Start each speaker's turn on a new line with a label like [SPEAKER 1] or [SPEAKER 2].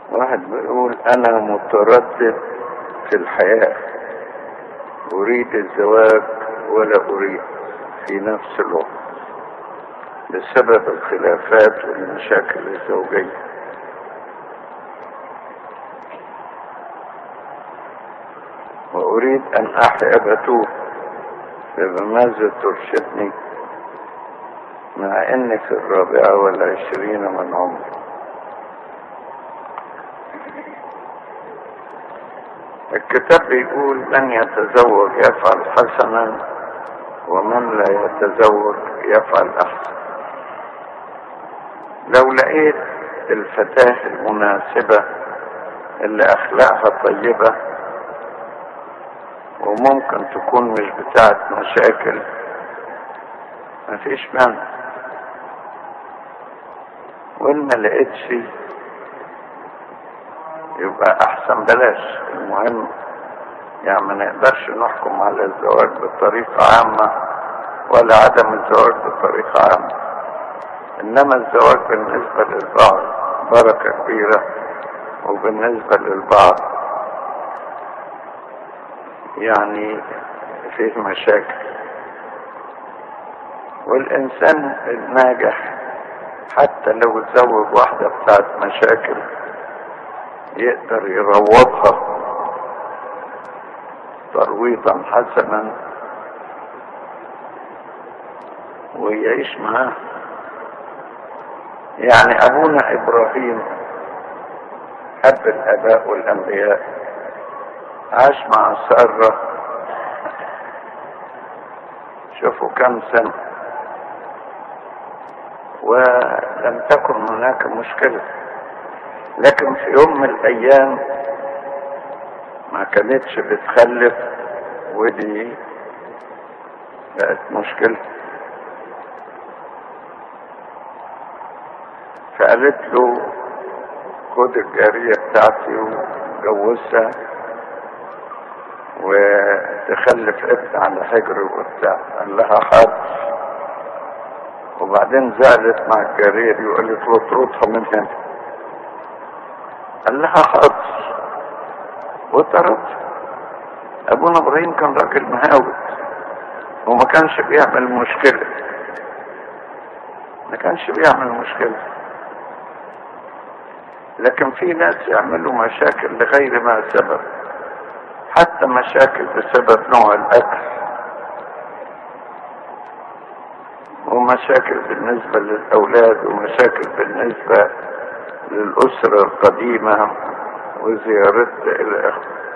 [SPEAKER 1] واحد بيقول انا متردد في الحياة اريد الزواج ولا اريد في نفس الوقت بسبب الخلافات والمشاكل الزوجية واريد ان احيا بتوب فبماذا ترشدني مع اني في الرابعة والعشرين من عمري الكتاب بيقول من يتزوج يفعل حسنا ومن لا يتزوج يفعل احسن لو لقيت الفتاة المناسبة اللي اخلاقها طيبة وممكن تكون مش بتاعت مشاكل مفيش مانع وان ما لقيتش يبقى احسن بلاش المهم يعني ما نقدرش نحكم على الزواج بطريقة عامة ولا عدم الزواج بطريقة عامة انما الزواج بالنسبة للبعض بركة كبيرة وبالنسبة للبعض يعني فيه مشاكل والانسان الناجح حتى لو اتزوج واحدة بتاعت مشاكل يقدر يروضها ترويضا حسنا ويعيش معاه يعني ابونا ابراهيم اب الاباء والانبياء عاش مع ساره شوفوا كم سنه ولم تكن هناك مشكله لكن في يوم من الايام ما كانتش بتخلف ودي بقت مشكلة فقالت له خد الجارية بتاعتي وجوزها وتخلف ابن على حجر وبتاع قال لها حاضر وبعدين زعلت مع الجارية دي وقالت له اطردها من هنا قال لها حاضر وطرد ابونا ابراهيم كان راجل مهاوت وما كانش بيعمل مشكلة ما كانش بيعمل مشكلة لكن في ناس يعملوا مشاكل لغير ما سبب حتى مشاكل بسبب نوع الاكل ومشاكل بالنسبة للأولاد ومشاكل بالنسبة للأسرة القديمة وزيارتها إلى آخره